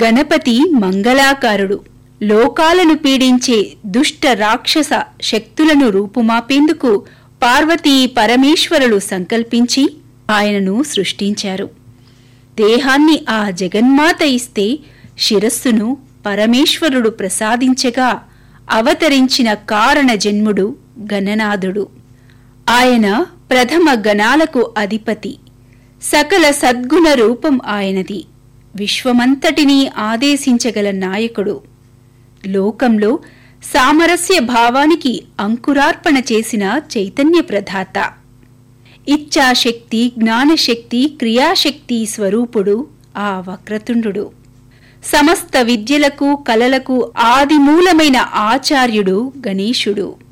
గణపతి మంగళాకారుడు లోకాలను పీడించే దుష్ట రాక్షస శక్తులను రూపుమాపేందుకు పార్వతీ పరమేశ్వరులు సంకల్పించి ఆయనను సృష్టించారు దేహాన్ని ఆ జగన్మాత ఇస్తే శిరస్సును పరమేశ్వరుడు ప్రసాదించగా అవతరించిన కారణ జన్ముడు గణనాథుడు ఆయన ప్రథమ గణాలకు అధిపతి సకల సద్గుణ రూపం ఆయనది విశ్వమంతటినీ ఆదేశించగల నాయకుడు లోకంలో సామరస్య భావానికి అంకురార్పణ చేసిన చైతన్య ప్రదాత ఇచ్ఛాశక్తి జ్ఞానశక్తి క్రియాశక్తి స్వరూపుడు ఆ వక్రతుండు సమస్త విద్యలకు కలలకు ఆదిమూలమైన ఆచార్యుడు గణేశుడు